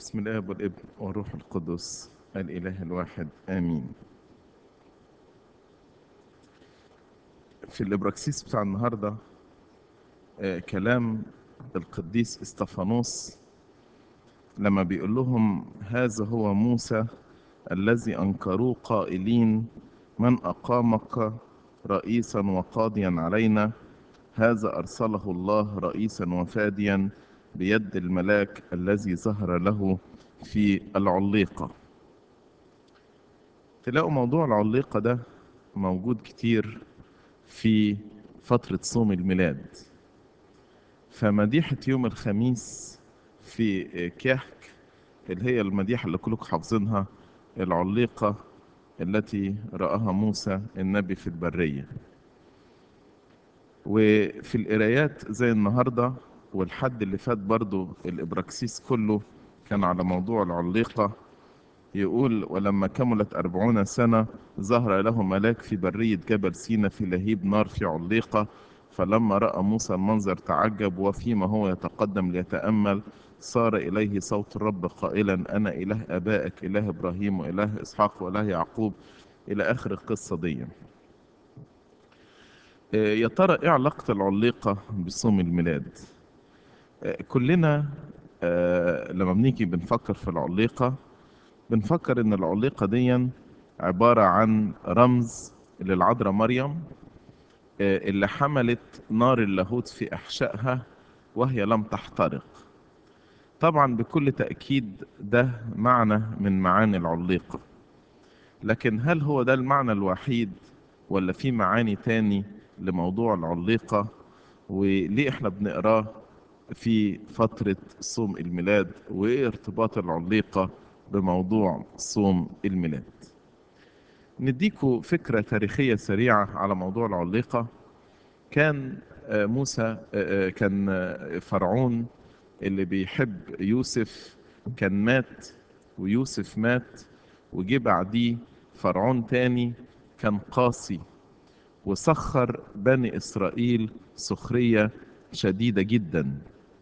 بسم الله والابن والروح القدس الإله الواحد آمين في الإبراكسيس بتاع النهاردة آه، كلام القديس استفانوس لما بيقول لهم هذا هو موسى الذي أنكروه قائلين من أقامك رئيسا وقاضيا علينا هذا أرسله الله رئيسا وفاديا بيد الملاك الذي ظهر له في العليقة تلاقوا موضوع العليقة ده موجود كتير في فترة صوم الميلاد فمديحة يوم الخميس في كهك اللي هي المديحة اللي كلكم حافظينها العليقة التي رآها موسى النبي في البرية وفي القرايات زي النهاردة والحد اللي فات برضو الإبراكسيس كله كان على موضوع العليقة يقول ولما كملت أربعون سنة ظهر له ملاك في برية جبل سينا في لهيب نار في عليقة فلما رأى موسى المنظر تعجب وفيما هو يتقدم ليتأمل صار إليه صوت الرب قائلا أنا إله آبائك إله إبراهيم وإله إسحاق وإله يعقوب إلى آخر القصة دي آه، يا ترى إيه علاقة العليقة بصوم الميلاد؟ آه، كلنا آه، لما بنيجي بنفكر في العليقة بنفكر إن العليقة دي عبارة عن رمز للعذراء مريم آه، اللي حملت نار اللاهوت في أحشائها وهي لم تحترق طبعا بكل تأكيد ده معنى من معاني العليقة لكن هل هو ده المعنى الوحيد ولا في معاني تاني لموضوع العليقة وليه احنا بنقراه في فترة صوم الميلاد وايه ارتباط العليقة بموضوع صوم الميلاد نديكوا فكرة تاريخية سريعة على موضوع العليقة كان آه، موسى آه، آه، كان آه، فرعون اللي بيحب يوسف كان مات ويوسف مات وجي بعديه فرعون تاني كان قاسي وسخر بني إسرائيل سخرية شديدة جدا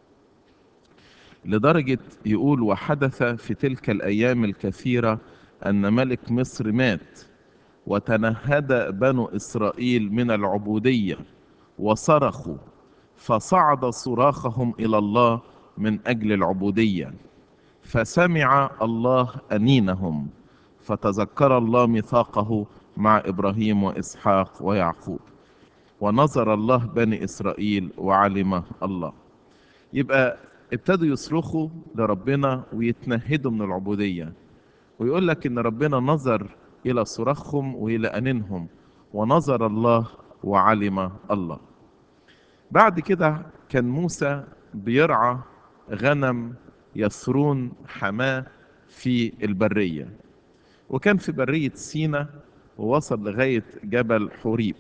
لدرجة يقول وحدث في تلك الأيام الكثيرة أن ملك مصر مات وتنهد بنو إسرائيل من العبودية وصرخوا فصعد صراخهم إلى الله من أجل العبودية فسمع الله أنينهم فتذكر الله ميثاقه مع إبراهيم وإسحاق ويعقوب ونظر الله بني إسرائيل وعلم الله يبقى ابتدوا يصرخوا لربنا ويتنهدوا من العبودية ويقول لك إن ربنا نظر إلى صراخهم وإلى أنينهم ونظر الله وعلم الله بعد كده كان موسى بيرعى غنم يثرون حماه في البرية وكان في برية سينا ووصل لغاية جبل حوريب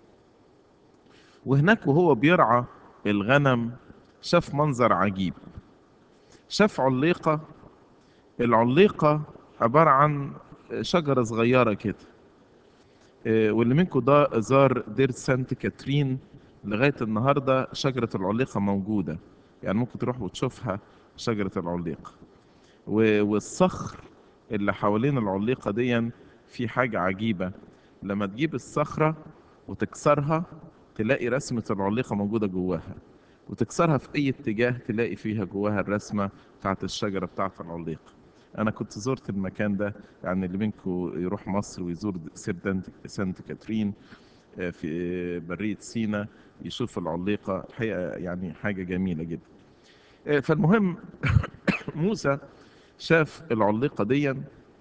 وهناك وهو بيرعى الغنم شاف منظر عجيب شاف عليقة العليقة عبارة عن شجرة صغيرة كده إيه، واللي منكم ده زار دير سانت كاترين لغاية النهاردة شجرة العليقة موجودة يعني ممكن تروح وتشوفها شجرة العليقة و- والصخر اللي حوالين العليقة دي في حاجة عجيبة لما تجيب الصخرة وتكسرها تلاقي رسمة العليقة موجودة جواها وتكسرها في أي اتجاه تلاقي فيها جواها الرسمة بتاعت الشجرة بتاعت العليقة أنا كنت زرت المكان ده يعني اللي منكم يروح مصر ويزور سير دانت- سانت كاترين آه، في برية سينا يشوف العليقة الحقيقة يعني حاجة جميلة جدا آه، فالمهم موسى شاف العليقة دي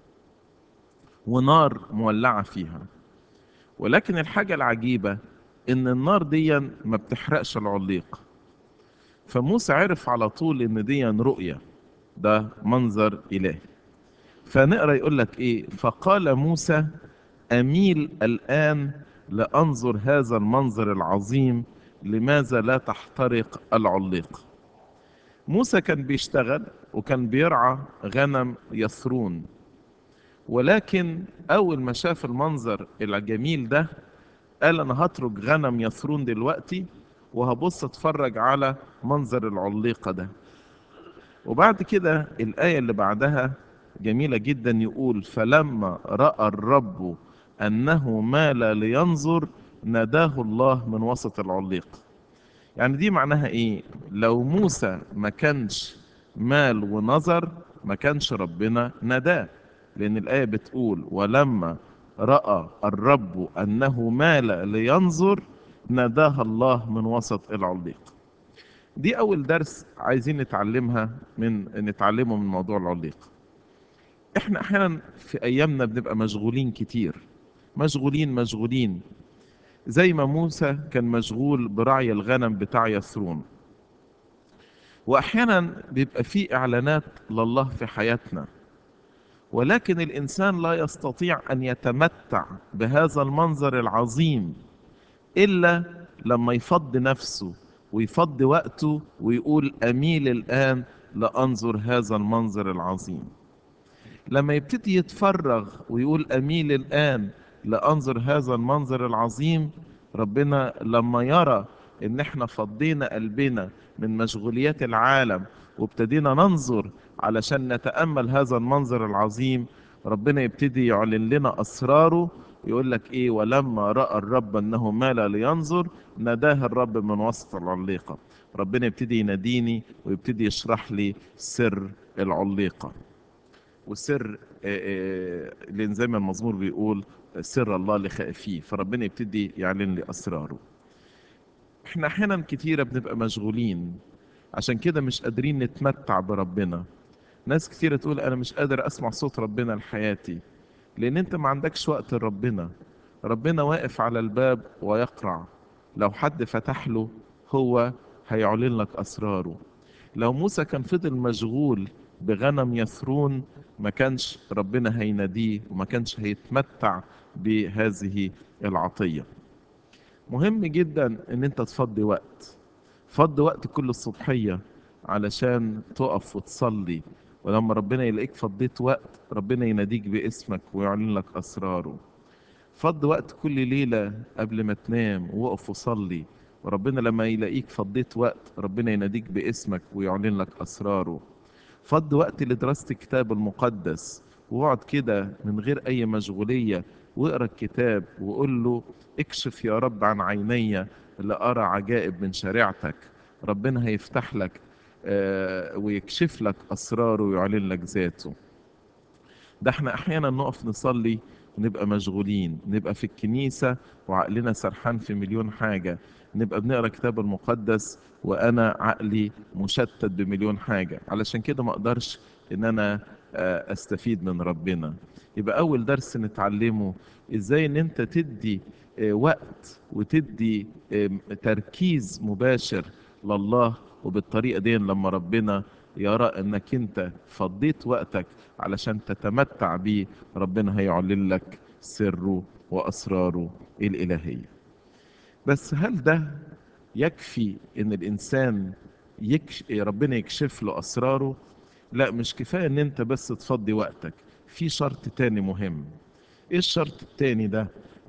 ونار مولعة فيها ولكن الحاجة العجيبة إن النار دي ما بتحرقش العليقة فموسى عرف على طول إن دي رؤية ده منظر إلهي فنقرأ يقول لك إيه فقال موسى أميل الآن لأنظر هذا المنظر العظيم لماذا لا تحترق العليقة موسى كان بيشتغل وكان بيرعى غنم يثرون ولكن أول ما شاف المنظر الجميل ده قال أنا هترك غنم يثرون دلوقتي وهبص اتفرج على منظر العليقة ده وبعد كده الآية اللي بعدها جميلة جدا يقول فلما رأى الرب أنه مال لينظر ناداه الله من وسط العليق يعني دي معناها ايه لو موسى ما كانش مال ونظر ما كانش ربنا ناداه لان الايه بتقول ولما راى الرب انه مال لينظر ناداها الله من وسط العليق دي اول درس عايزين نتعلمها من نتعلمه من موضوع العليق احنا احيانا في ايامنا بنبقى مشغولين كتير مشغولين مشغولين زي ما موسى كان مشغول برعي الغنم بتاع يثرون واحيانا بيبقى في اعلانات لله في حياتنا ولكن الانسان لا يستطيع ان يتمتع بهذا المنظر العظيم الا لما يفض نفسه ويفض وقته ويقول اميل الان لانظر هذا المنظر العظيم لما يبتدي يتفرغ ويقول اميل الان لانظر هذا المنظر العظيم ربنا لما يرى ان احنا فضينا قلبنا من مشغوليات العالم وابتدينا ننظر علشان نتامل هذا المنظر العظيم ربنا يبتدي يعلن لنا اسراره يقول لك ايه ولما راى الرب انه مال لينظر ناداه الرب من وسط العليقه ربنا يبتدي يناديني ويبتدي يشرح لي سر العليقه وسر لان زي ما المزمور بيقول سر الله لخائفيه فربنا يبتدي يعلن لي اسراره احنا احيانا كتيره بنبقى مشغولين عشان كده مش قادرين نتمتع بربنا ناس كتيره تقول انا مش قادر اسمع صوت ربنا لحياتي لان انت ما عندكش وقت لربنا ربنا واقف على الباب ويقرع لو حد فتح له هو هيعلن لك اسراره لو موسى كان فضل مشغول بغنم يثرون ما كانش ربنا هيناديه وما كانش هيتمتع بهذه العطية مهم جدا ان انت تفضي وقت فضي وقت كل الصبحية علشان تقف وتصلي ولما ربنا يلاقيك فضيت وقت ربنا يناديك باسمك ويعلن لك اسراره فضي وقت كل ليلة قبل ما تنام وقف وصلي وربنا لما يلاقيك فضيت وقت ربنا يناديك باسمك ويعلن لك اسراره فض وقت لدراسة الكتاب المقدس واقعد كده من غير أي مشغولية واقرا الكتاب وقول له اكشف يا رب عن عيني لأرى عجائب من شريعتك ربنا هيفتح لك آه ويكشف لك أسراره ويعلن لك ذاته ده احنا أحيانا نقف نصلي ونبقى مشغولين نبقى في الكنيسة وعقلنا سرحان في مليون حاجة نبقى بنقرا الكتاب المقدس وانا عقلي مشتت بمليون حاجه علشان كده ما اقدرش ان انا استفيد من ربنا يبقى اول درس نتعلمه ازاي ان انت تدي وقت وتدي تركيز مباشر لله وبالطريقه دي لما ربنا يرى انك انت فضيت وقتك علشان تتمتع بيه ربنا هيعلن لك سره واسراره الالهيه بس هل ده يكفي ان الانسان يكش... ربنا يكشف له اسراره لا مش كفايه ان انت بس تفضي وقتك في شرط تاني مهم ايه الشرط التاني ده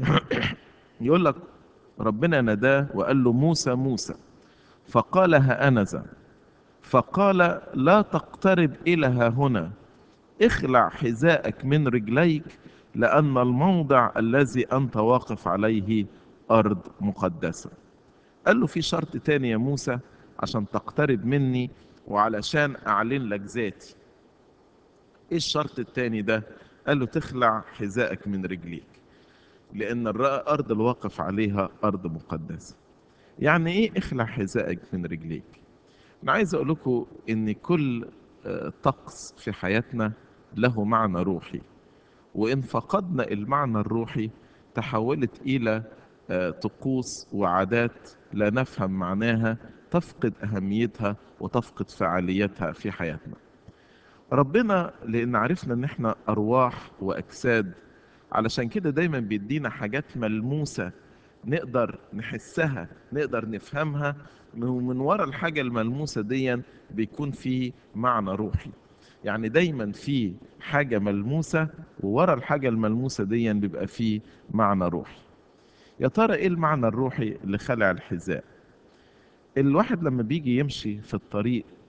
يقول لك ربنا ناداه وقال له موسى موسى فقال ها انا ذا فقال لا تقترب الى ها هنا اخلع حذاءك من رجليك لان الموضع الذي انت واقف عليه أرض مقدسة قال له في شرط تاني يا موسى عشان تقترب مني وعلشان أعلن لك ذاتي إيه الشرط التاني ده قال له تخلع حذائك من رجليك لأن الأرض الواقف عليها أرض مقدسة يعني إيه اخلع حذائك من رجليك أنا عايز أقول لكم إن كل طقس في حياتنا له معنى روحي وإن فقدنا المعنى الروحي تحولت إلى طقوس وعادات لا نفهم معناها تفقد أهميتها وتفقد فعاليتها في حياتنا ربنا لأن عرفنا أن احنا أرواح وأجساد علشان كده دايما بيدينا حاجات ملموسة نقدر نحسها نقدر نفهمها من ورا الحاجة الملموسة دي بيكون في معنى روحي يعني دايما في حاجة ملموسة وورا الحاجة الملموسة دي بيبقى في معنى روحي يا ترى ايه المعنى الروحي لخلع الحذاء الواحد لما بيجي يمشي في الطريق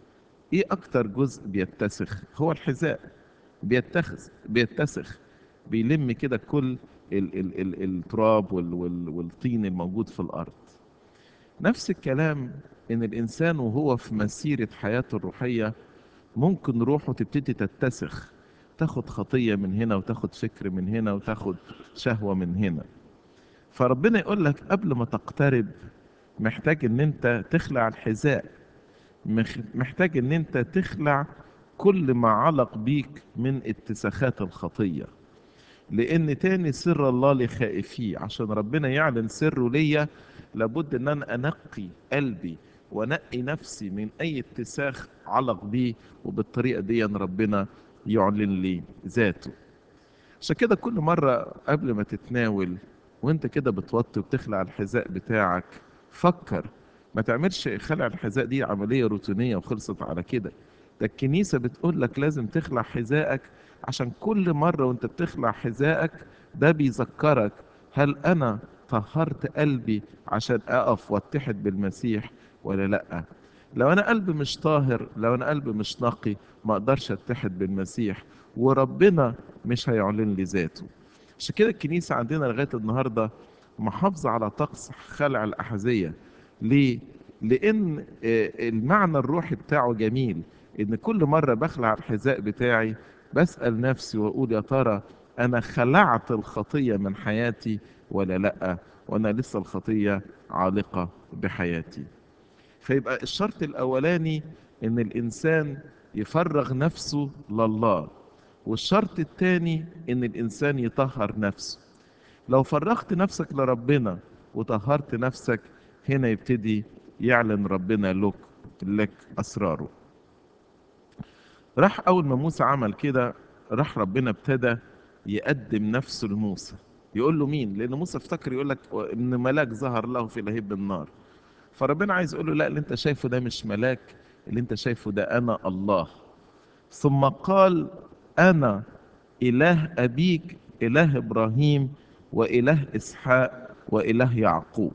ايه اكتر جزء بيتسخ هو الحذاء بيتخذ بيتسخ بيلم كده كل ال ال ال التراب وال وال والطين الموجود في الارض نفس الكلام ان الانسان وهو في مسيره حياته الروحيه ممكن روحه تبتدي تتسخ تاخد خطيه من هنا وتاخد فكر من هنا وتاخد شهوه من هنا فربنا يقول لك قبل ما تقترب محتاج ان انت تخلع الحذاء مخ- محتاج ان انت تخلع كل ما علق بيك من اتساخات الخطيه لان تاني سر الله لخائفيه عشان ربنا يعلن سره ليا لابد ان انا انقي قلبي وانقي نفسي من اي اتساخ علق بيه وبالطريقه دي ربنا يعلن لي ذاته عشان كده كل مرة قبل ما تتناول وانت كده بتوطي وبتخلع الحذاء بتاعك فكر ما تعملش خلع الحذاء دي عملية روتينية وخلصت على كده ده الكنيسة بتقول لك لازم تخلع حذائك عشان كل مرة وانت بتخلع حذائك ده بيذكرك هل انا طهرت قلبي عشان اقف واتحد بالمسيح ولا لا لو انا قلبي مش طاهر لو انا قلبي مش نقي ما اقدرش اتحد بالمسيح وربنا مش هيعلن لي ذاته عشان كده الكنيسة عندنا لغاية النهاردة محافظة على طقس خلع الأحذية ليه؟ لأن آه، المعنى الروحي بتاعه جميل إن كل مرة بخلع الحذاء بتاعي بسأل نفسي وأقول يا ترى أنا خلعت الخطية من حياتي ولا لأ؟ وأنا لسه الخطية عالقة بحياتي فيبقى الشرط الأولاني إن الإنسان يفرغ نفسه لله والشرط الثاني إن الإنسان يطهر نفسه لو فرغت نفسك لربنا وطهرت نفسك هنا يبتدي يعلن ربنا لك لك أسراره راح أول ما موسى عمل كده راح ربنا ابتدى يقدم نفسه لموسى يقول له مين لأن موسى افتكر يقول لك إن ملاك ظهر له في لهيب النار فربنا عايز يقول له لا اللي انت شايفه ده مش ملاك اللي انت شايفه ده انا الله ثم قال انا اله ابيك اله ابراهيم واله اسحاق واله يعقوب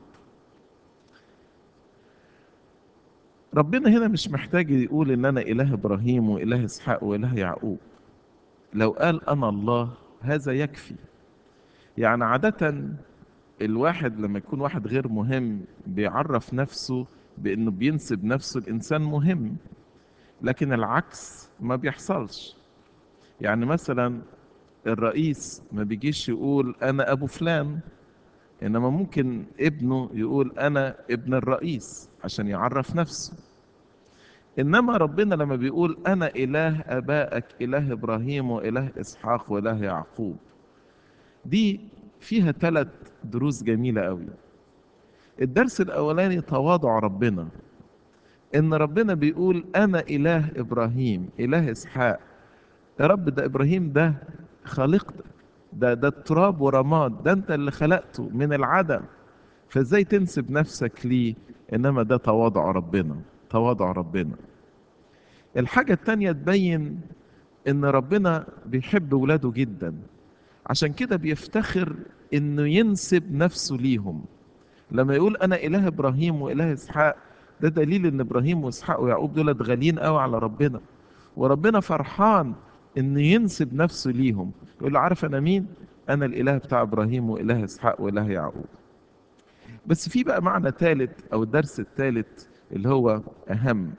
ربنا هنا مش محتاج يقول ان انا اله ابراهيم واله اسحاق واله يعقوب لو قال انا الله هذا يكفي يعني عاده الواحد لما يكون واحد غير مهم بيعرف نفسه بانه بينسب نفسه الانسان مهم لكن العكس ما بيحصلش يعني مثلا الرئيس ما بيجيش يقول انا ابو فلان انما ممكن ابنه يقول انا ابن الرئيس عشان يعرف نفسه انما ربنا لما بيقول انا اله ابائك اله ابراهيم واله اسحاق واله يعقوب دي فيها ثلاث دروس جميلة قوي الدرس الأولاني تواضع ربنا إن ربنا بيقول أنا إله إبراهيم إله إسحاق يا رب ده إبراهيم ده خالقتك ده ده التراب ورماد ده أنت اللي خلقته من العدم فإزاي تنسب نفسك ليه إنما ده تواضع ربنا تواضع ربنا الحاجة التانية تبين إن ربنا بيحب ولاده جداً عشان كده بيفتخر انه ينسب نفسه ليهم لما يقول انا اله ابراهيم واله اسحاق ده دليل ان ابراهيم واسحاق ويعقوب دول غاليين قوي على ربنا وربنا فرحان انه ينسب نفسه ليهم يقول له عارف انا مين انا الاله بتاع ابراهيم واله اسحاق واله يعقوب بس في بقى معنى ثالث او الدرس الثالث اللي هو اهم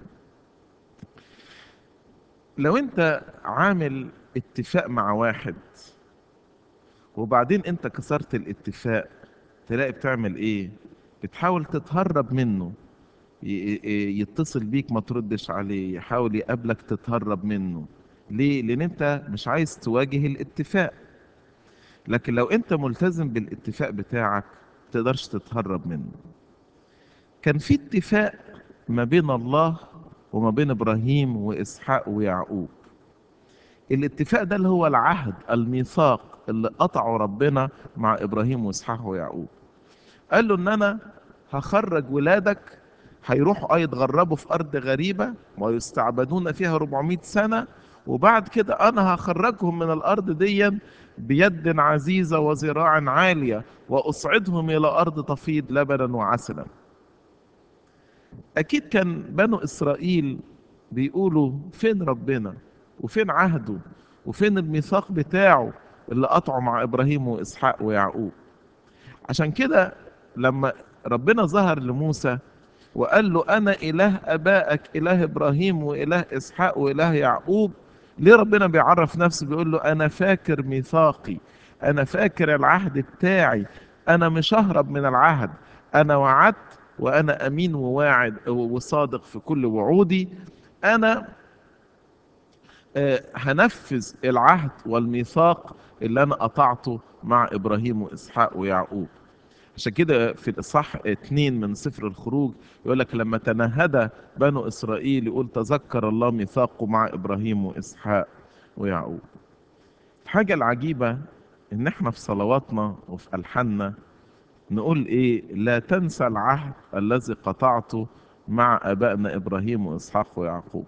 لو انت عامل اتفاق مع واحد وبعدين انت كسرت الاتفاق تلاقي بتعمل ايه بتحاول تتهرب منه ي- ي- يتصل بيك ما تردش عليه يحاول يقابلك تتهرب منه ليه لان انت مش عايز تواجه الاتفاق لكن لو انت ملتزم بالاتفاق بتاعك ما تقدرش تتهرب منه كان في اتفاق ما بين الله وما بين ابراهيم واسحاق ويعقوب الاتفاق ده اللي هو العهد الميثاق اللي قطعه ربنا مع ابراهيم واسحاق ويعقوب قال له ان انا هخرج ولادك هيروحوا اه يتغربوا في ارض غريبه ويستعبدون فيها 400 سنه وبعد كده انا هخرجهم من الارض دي بيد عزيزه وذراع عاليه واصعدهم الى ارض تفيض لبنا وعسلا اكيد كان بنو اسرائيل بيقولوا فين ربنا وفين عهده وفين الميثاق بتاعه اللي قطعه مع ابراهيم واسحاق ويعقوب عشان كده لما ربنا ظهر لموسى وقال له انا اله ابائك اله ابراهيم واله اسحاق واله يعقوب ليه ربنا بيعرف نفسه بيقول له انا فاكر ميثاقي انا فاكر العهد بتاعي انا مش ههرب من العهد انا وعدت وانا امين وواعد وصادق في كل وعودي انا آه، هنفذ العهد والميثاق اللي انا قطعته مع ابراهيم واسحاق ويعقوب عشان كده في الاصحاح اتنين من سفر الخروج يقول لك لما تنهد بنو اسرائيل يقول تذكر الله ميثاقه مع ابراهيم واسحاق ويعقوب الحاجه العجيبه ان احنا في صلواتنا وفي الحاننا نقول ايه لا تنسى العهد الذي قطعته مع ابائنا ابراهيم واسحاق ويعقوب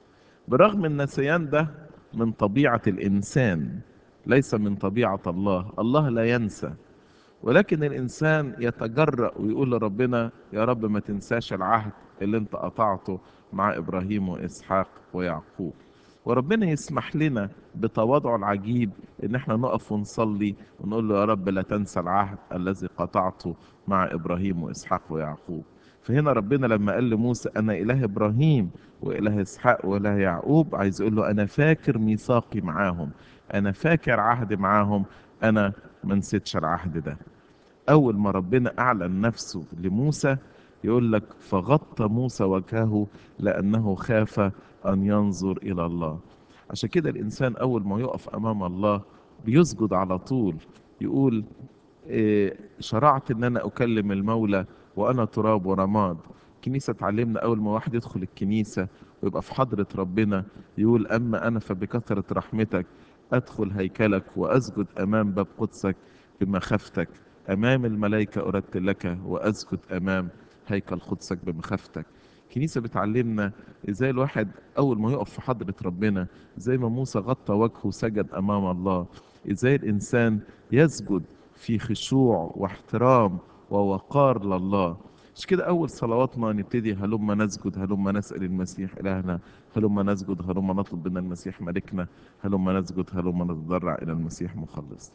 برغم النسيان ده من طبيعه الانسان ليس من طبيعه الله الله لا ينسى ولكن الانسان يتجرأ ويقول لربنا يا رب ما تنساش العهد اللي انت قطعته مع ابراهيم واسحاق ويعقوب وربنا يسمح لنا بتواضعه العجيب ان احنا نقف ونصلي ونقول له يا رب لا تنسى العهد الذي قطعته مع ابراهيم واسحاق ويعقوب فهنا ربنا لما قال لموسى انا اله ابراهيم واله اسحاق واله يعقوب عايز يقول له انا فاكر ميثاقي معاهم انا فاكر عهدي معاهم انا ما نسيتش العهد ده اول ما ربنا اعلن نفسه لموسى يقول لك فغطى موسى وجهه لانه خاف ان ينظر الى الله عشان كده الانسان اول ما يقف امام الله بيسجد على طول يقول إيه، شرعت ان انا اكلم المولى وانا تراب ورماد الكنيسه تعلمنا اول ما واحد يدخل الكنيسه ويبقى في حضره ربنا يقول اما انا فبكثره رحمتك ادخل هيكلك واسجد امام باب قدسك بمخافتك امام الملائكه ارتل لك واسجد امام هيكل قدسك بمخافتك الكنيسه بتعلمنا ازاي الواحد اول ما يقف في حضره ربنا زي ما موسى غطى وجهه وسجد امام الله ازاي الانسان يسجد في خشوع واحترام ووقار لله مش كده اول صلواتنا نبتدي هلما نسجد هلما نسال المسيح الهنا هلما نسجد هلما نطلب من المسيح ملكنا هلما نسجد هلما نتضرع الى المسيح مخلص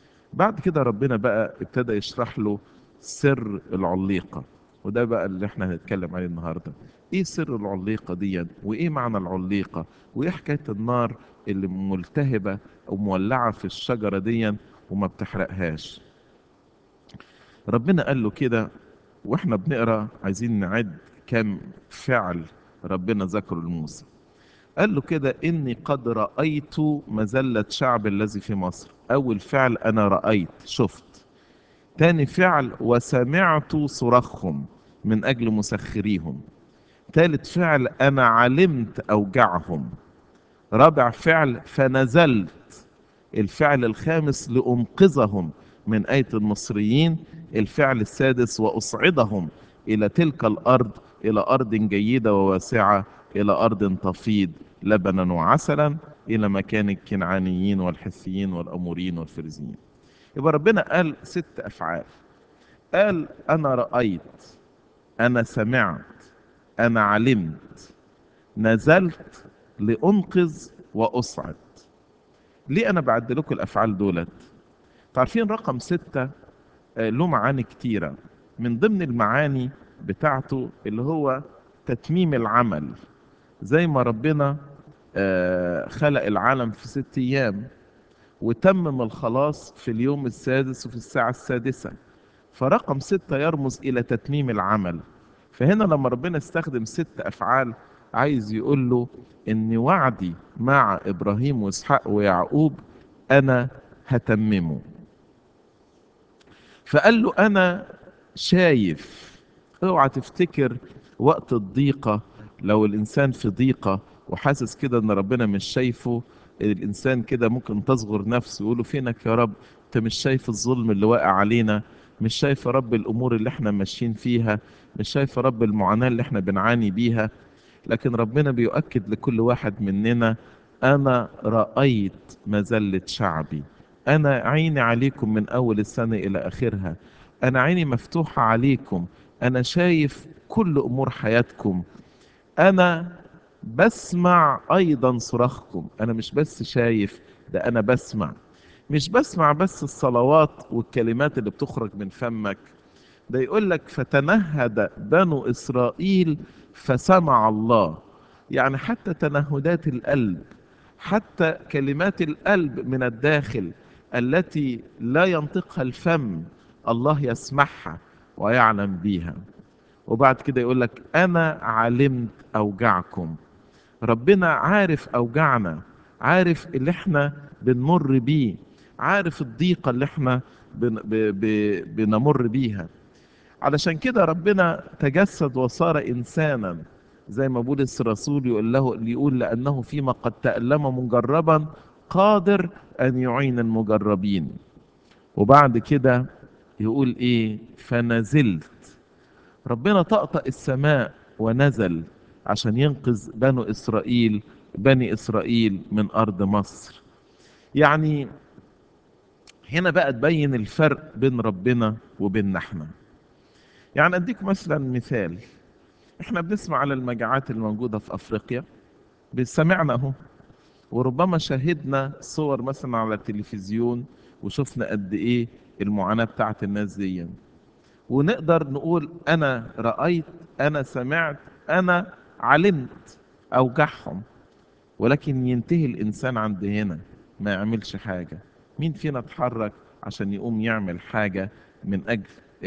بعد كده ربنا بقى ابتدى يشرح له سر العليقه وده بقى اللي احنا هنتكلم عليه النهارده ايه سر العليقه دي وايه معنى العليقه وايه حكايه النار اللي ملتهبه او مولعه في الشجره دي وما بتحرقهاش ربنا قال له كده واحنا بنقرا عايزين نعد كم فعل ربنا ذكره لموسى قال له كده اني قد رايت مذله شعب الذي في مصر اول فعل انا رايت شفت تاني فعل وسمعت صراخهم من اجل مسخريهم ثالث فعل انا علمت اوجعهم رابع فعل فنزلت الفعل الخامس لانقذهم من ايه المصريين الفعل السادس واصعدهم الى تلك الارض الى ارض جيده وواسعه الى ارض تفيض لبنا وعسلا الى مكان الكنعانيين والحثيين والاموريين والفرزيين يبقى ربنا قال ست افعال قال انا رايت انا سمعت انا علمت نزلت لانقذ واصعد ليه انا بعد لكم الافعال دولت تعرفين رقم ستة آه، له معاني كتيرة من ضمن المعاني بتاعته اللي هو تتميم العمل زي ما ربنا آه، خلق العالم في ست ايام وتمم الخلاص في اليوم السادس وفي الساعة السادسة فرقم ستة يرمز إلى تتميم العمل فهنا لما ربنا استخدم ست أفعال عايز يقول له إن وعدي مع إبراهيم وإسحاق ويعقوب أنا هتممه فقال له أنا شايف اوعى تفتكر وقت الضيقة لو الإنسان في ضيقة وحاسس كده إن ربنا مش شايفه الإنسان كده ممكن تصغر نفسه يقول له فينك يا رب أنت مش شايف الظلم اللي واقع علينا مش شايف يا رب الأمور اللي احنا ماشيين فيها مش شايف يا رب المعاناة اللي احنا بنعاني بيها لكن ربنا بيؤكد لكل واحد مننا أنا رأيت مذلة شعبي أنا عيني عليكم من أول السنة إلى آخرها أنا عيني مفتوحة عليكم أنا شايف كل أمور حياتكم أنا بسمع ايضا صراخكم انا مش بس شايف ده انا بسمع مش بسمع بس الصلوات والكلمات اللي بتخرج من فمك ده يقول لك فتنهد بنو اسرائيل فسمع الله يعني حتى تنهدات القلب حتى كلمات القلب من الداخل التي لا ينطقها الفم الله يسمعها ويعلم بيها وبعد كده يقول لك انا علمت اوجعكم ربنا عارف اوجعنا عارف اللي احنا بنمر بيه عارف الضيقه اللي احنا بن ب ب بنمر بيها علشان كده ربنا تجسد وصار انسانا زي ما بولس الرسول يقول له يقول لانه فيما قد تألم مجربا قادر ان يعين المجربين وبعد كده يقول ايه فنزلت ربنا طقطق السماء ونزل عشان ينقذ بنو اسرائيل بني اسرائيل من ارض مصر يعني هنا بقى تبين الفرق بين ربنا وبيننا احنا يعني اديك مثلا مثال احنا بنسمع على المجاعات الموجوده في افريقيا سمعنا اهو وربما شاهدنا صور مثلا على التلفزيون وشفنا قد ايه المعاناه بتاعت الناس دي ونقدر نقول انا رايت انا سمعت انا علمت اوجعهم ولكن ينتهي الانسان عند هنا ما يعملش حاجه مين فينا اتحرك عشان يقوم يعمل حاجه من اجل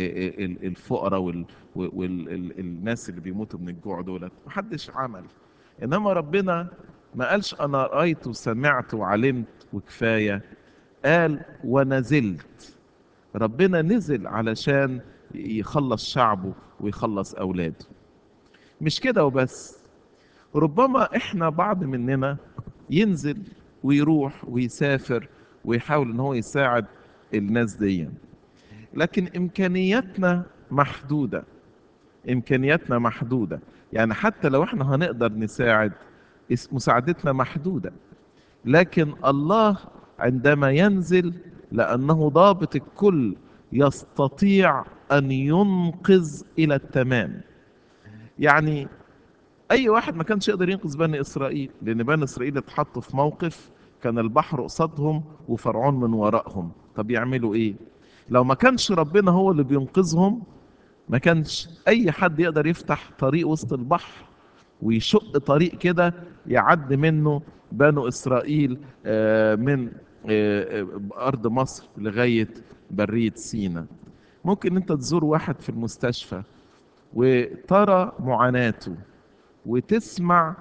الفقراء والناس اللي بيموتوا من الجوع دولت محدش عمل انما ربنا ما قالش انا رايت وسمعت وعلمت وكفايه قال ونزلت ربنا نزل علشان يخلص شعبه ويخلص اولاده مش كده وبس ربما احنا بعض مننا ينزل ويروح ويسافر ويحاول ان هو يساعد الناس دي لكن امكانياتنا محدوده امكانياتنا محدوده يعني حتى لو احنا هنقدر نساعد مساعدتنا محدوده لكن الله عندما ينزل لانه ضابط الكل يستطيع ان ينقذ الى التمام يعني اي واحد ما كانش يقدر ينقذ بني اسرائيل لان بني اسرائيل اتحطوا في موقف كان البحر قصادهم وفرعون من ورائهم طب يعملوا ايه لو ما كانش ربنا هو اللي بينقذهم ما كانش اي حد يقدر يفتح طريق وسط البحر ويشق طريق كده يعدي منه بنو اسرائيل من ارض مصر لغايه بريه سينا ممكن انت تزور واحد في المستشفى وترى معاناته وتسمع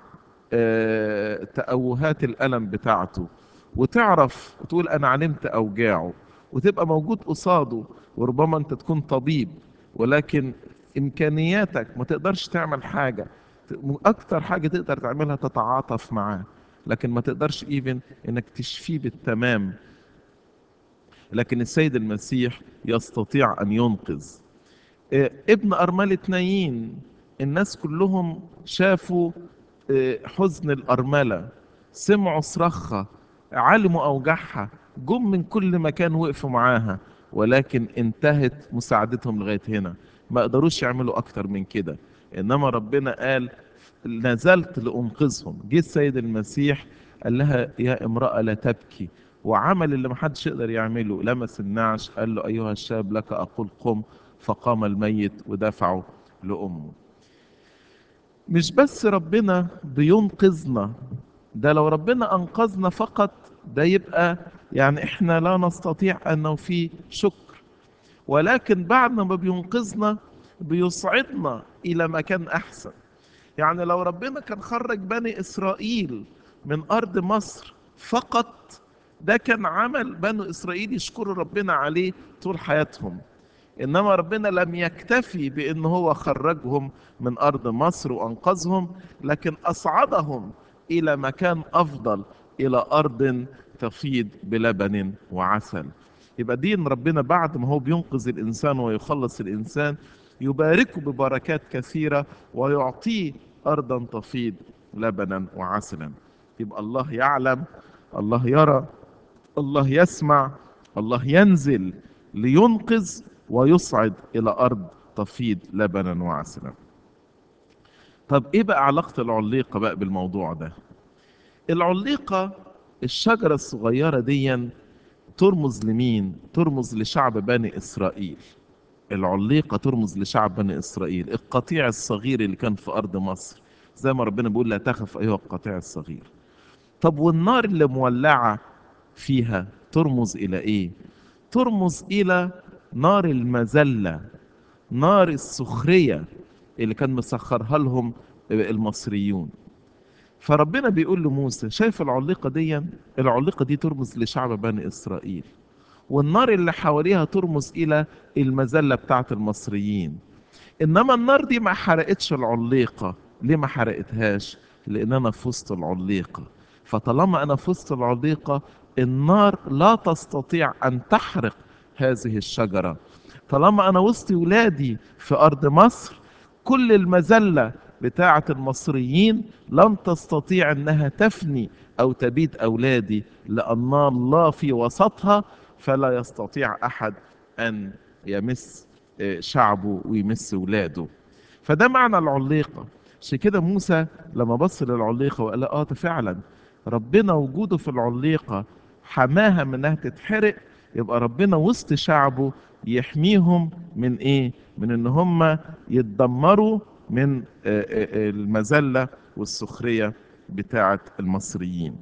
تأوهات الألم بتاعته وتعرف وتقول أنا علمت أوجاعه وتبقى موجود قصاده وربما أنت تكون طبيب ولكن إمكانياتك ما تقدرش تعمل حاجة أكتر حاجة تقدر تعملها تتعاطف معاه لكن ما تقدرش إيفن إنك تشفيه بالتمام لكن السيد المسيح يستطيع أن ينقذ ابن أرملة نايين الناس كلهم شافوا حزن الأرملة سمعوا صرخها علموا أوجاعها جم من كل مكان وقفوا معاها ولكن انتهت مساعدتهم لغاية هنا ما قدروش يعملوا أكتر من كده إنما ربنا قال نزلت لأنقذهم جه السيد المسيح قال لها يا امرأة لا تبكي وعمل اللي محدش يقدر يعمله لمس النعش قال له أيها الشاب لك أقول قم فقام الميت ودفعه لأمه مش بس ربنا بينقذنا ده لو ربنا أنقذنا فقط ده يبقى يعني احنا لا نستطيع أن نوفي شكر ولكن بعد ما بينقذنا بيصعدنا إلى مكان أحسن يعني لو ربنا كان خرج بني إسرائيل من أرض مصر فقط ده كان عمل بنو إسرائيل يشكروا ربنا عليه طول حياتهم انما ربنا لم يكتفي بان هو خرجهم من ارض مصر وانقذهم لكن اصعدهم الى مكان افضل الى ارض تفيض بلبن وعسل يبقى دين ربنا بعد ما هو بينقذ الانسان ويخلص الانسان يباركه ببركات كثيره ويعطيه ارضا تفيض لبنا وعسلا يبقى الله يعلم الله يرى الله يسمع الله ينزل لينقذ ويصعد إلى أرض تفيض لبنا وعسلا طب ايه بقى علاقة العليقة بقى بالموضوع ده العليقة الشجرة الصغيرة دي ترمز لمين ترمز لشعب بني إسرائيل العليقة ترمز لشعب بني إسرائيل القطيع الصغير اللي كان في أرض مصر زي ما ربنا بيقول لا تخف أيها القطيع الصغير طب والنار اللي مولعة فيها ترمز إلى إيه ترمز إلى نار المذلة نار السخرية اللي كان مسخرها لهم المصريون فربنا بيقول لموسى شايف العليقة دي العليقة دي ترمز لشعب بني إسرائيل والنار اللي حواليها ترمز إلى المذلة بتاعت المصريين إنما النار دي ما حرقتش العليقة ليه ما حرقتهاش لأن أنا في وسط العليقة فطالما أنا في وسط العليقة النار لا تستطيع أن تحرق هذه الشجرة طالما أنا وسط ولادي في أرض مصر كل المذلة بتاعة المصريين لن تستطيع أنها تفني أو تبيد أولادي لأن الله في وسطها فلا يستطيع أحد أن يمس شعبه ويمس ولاده فده معنى العليقة عشان كده موسى لما بص للعليقة وقال اه ده فعلا ربنا وجوده في العليقة حماها من انها تتحرق يبقى ربنا وسط شعبه يحميهم من ايه من ان هم يتدمروا من المذلة والسخرية بتاعة المصريين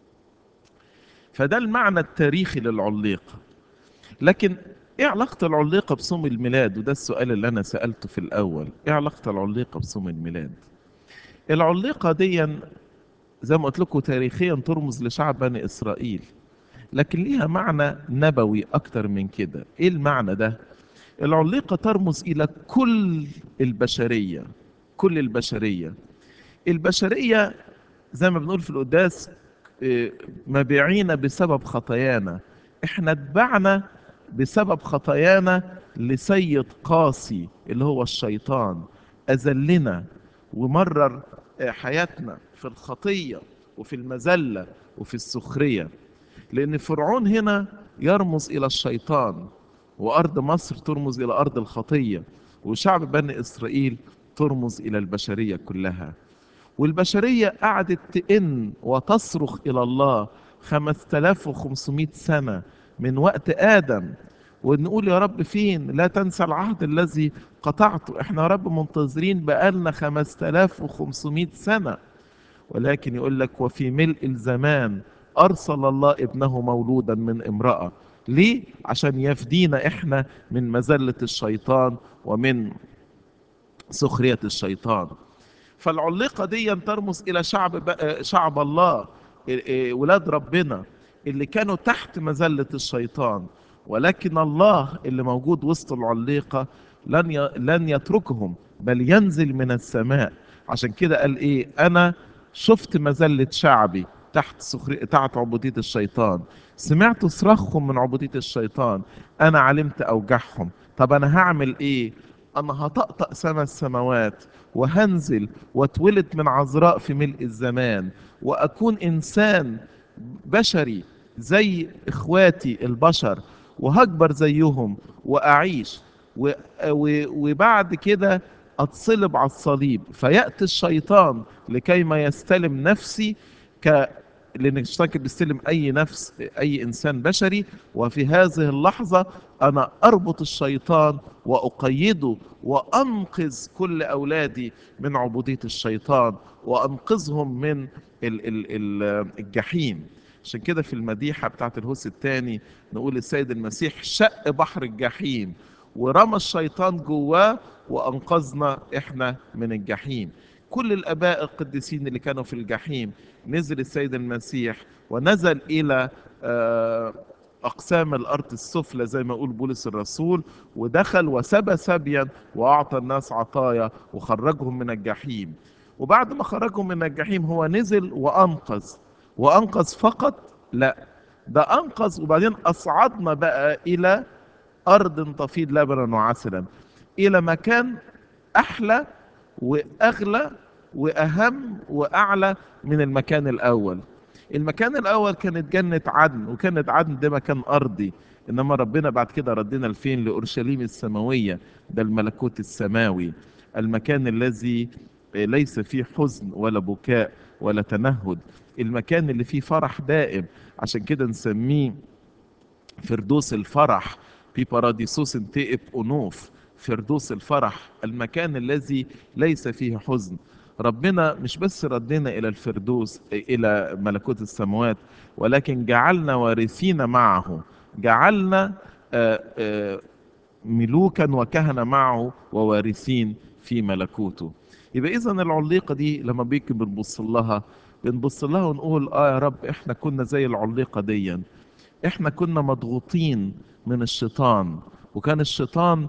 فده المعنى التاريخي للعليقة لكن ايه علاقة العليقة بصوم الميلاد وده السؤال اللي انا سألته في الاول ايه علاقة العليقة بصوم الميلاد العليقة دي زي ما قلت لكم تاريخيا ترمز لشعب بني اسرائيل لكن ليها معنى نبوي اكتر من كده ايه المعنى ده العليقة ترمز الى كل البشرية كل البشرية البشرية زي ما بنقول في القداس مبيعين بسبب خطايانا احنا اتبعنا بسبب خطايانا لسيد قاسي اللي هو الشيطان أذلنا ومرر حياتنا في الخطية وفي المذلة وفي السخرية لأن فرعون هنا يرمز إلى الشيطان وأرض مصر ترمز إلى أرض الخطية وشعب بني إسرائيل ترمز إلى البشرية كلها والبشرية قعدت تئن وتصرخ إلى الله 5500 سنة من وقت آدم ونقول يا رب فين لا تنسى العهد الذي قطعته احنا يا رب منتظرين بقالنا 5500 سنة ولكن يقول لك وفي ملء الزمان أرسل الله ابنه مولودا من امرأة ليه؟ عشان يفدينا احنا من مذلة الشيطان ومن سخرية الشيطان فالعلقة دي ترمز إلى شعب شعب الله ولاد ربنا اللي كانوا تحت مذلة الشيطان ولكن الله اللي موجود وسط العليقة لن لن يتركهم بل ينزل من السماء عشان كده قال ايه انا شفت مذلة شعبي تحت سخري... تحت عبودية الشيطان سمعت صراخهم من عبودية الشيطان انا علمت اوجاعهم طب انا هعمل ايه انا هطقطق سما السماوات وهنزل واتولد من عذراء في ملء الزمان واكون انسان بشري زي اخواتي البشر وهكبر زيهم واعيش و... و... وبعد كده اتصلب على الصليب فياتي الشيطان لكي ما يستلم نفسي ك لان الشيطان كان بيستلم اي نفس اي انسان بشري وفي هذه اللحظه انا اربط الشيطان واقيده وانقذ كل اولادي من عبوديه الشيطان وانقذهم من ال ال ال الجحيم عشان كده في المديحه بتاعت الهوس الثاني نقول السيد المسيح شق بحر الجحيم ورمى الشيطان جواه وانقذنا احنا من الجحيم كل الاباء القديسين اللي كانوا في الجحيم نزل السيد المسيح ونزل الى اقسام الارض السفلى زي ما يقول بولس الرسول ودخل وسبى سبيا واعطى الناس عطايا وخرجهم من الجحيم وبعد ما خرجهم من الجحيم هو نزل وانقذ وانقذ فقط لا ده انقذ وبعدين اصعدنا بقى الى ارض تفيض لبنا وعسلا الى مكان احلى واغلى واهم واعلى من المكان الاول المكان الاول كانت جنه عدن وكانت عدن ده مكان ارضي انما ربنا بعد كده ردنا لفين لاورشليم السماويه ده الملكوت السماوي المكان الذي ليس فيه حزن ولا بكاء ولا تنهد المكان اللي فيه فرح دائم عشان كده نسميه فردوس الفرح في باراديسوس تئب أنوف فردوس الفرح المكان الذي ليس فيه حزن ربنا مش بس ردنا إلى الفردوس إلى ملكوت السماوات ولكن جعلنا وارثين معه جعلنا آه، آه، ملوكا وكهنة معه ووارثين في ملكوته يبقى إذا العليقة دي لما بيجي بنبص لها بنبص لها ونقول آه يا رب إحنا كنا زي العليقة دي احنا كنا مضغوطين من الشيطان وكان الشيطان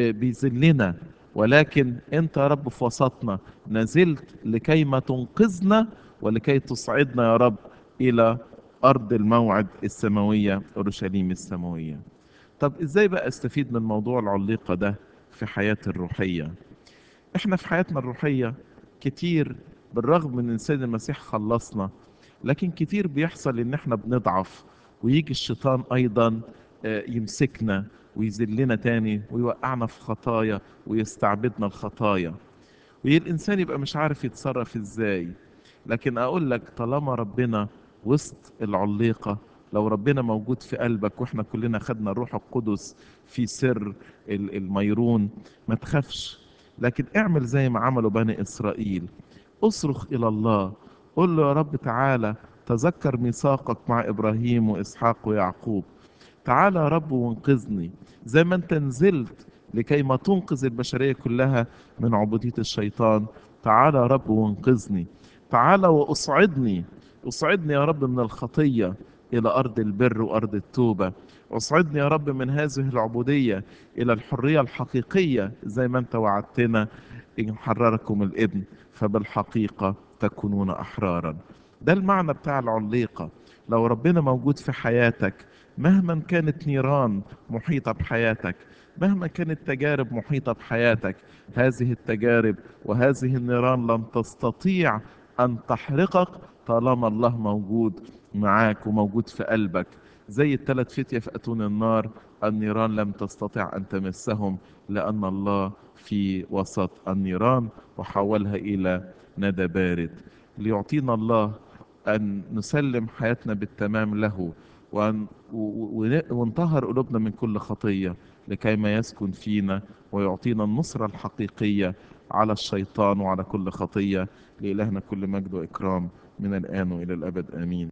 بيذلنا ولكن انت يا رب في وسطنا نزلت لكي ما تنقذنا ولكي تصعدنا يا رب الى ارض الموعد السماويه اورشليم السماويه طب ازاي بقى استفيد من موضوع العليقه ده في حياتي الروحيه احنا في حياتنا الروحيه كتير بالرغم من ان السيد المسيح خلصنا لكن كتير بيحصل ان احنا بنضعف ويجي الشيطان ايضا آه، يمسكنا ويذلنا تاني ويوقعنا في خطايا ويستعبدنا الخطايا والانسان يبقى مش عارف يتصرف ازاي لكن اقول لك طالما ربنا وسط العليقه لو ربنا موجود في قلبك واحنا كلنا خدنا الروح القدس في سر ال- الميرون ما تخافش لكن اعمل زي ما عملوا بني اسرائيل اصرخ الى الله قل له يا رب تعالى تذكر ميثاقك مع ابراهيم واسحاق ويعقوب تعالى يا رب وانقذني زي ما انت نزلت لكي ما تنقذ البشريه كلها من عبوديه الشيطان تعالى يا رب وانقذني تعالى واصعدني اصعدني يا رب من الخطيه الى ارض البر وارض التوبه اصعدني يا رب من هذه العبوديه الى الحريه الحقيقيه زي ما انت وعدتنا ان حرركم الابن فبالحقيقه تكونون احرارا ده المعنى بتاع العليقه لو ربنا موجود في حياتك مهما كانت نيران محيطه بحياتك مهما كانت تجارب محيطه بحياتك هذه التجارب وهذه النيران لن تستطيع ان تحرقك طالما الله موجود معاك وموجود في قلبك زي الثلاث فتية في أتون النار النيران لم تستطع أن تمسهم لأن الله في وسط النيران وحولها إلى ندى بارد ليعطينا الله أن نسلم حياتنا بالتمام له وأن و- و- ونطهر قلوبنا من كل خطية لكي ما يسكن فينا ويعطينا النصرة الحقيقية على الشيطان وعلى كل خطية لإلهنا كل مجد وإكرام من الآن وإلى الأبد آمين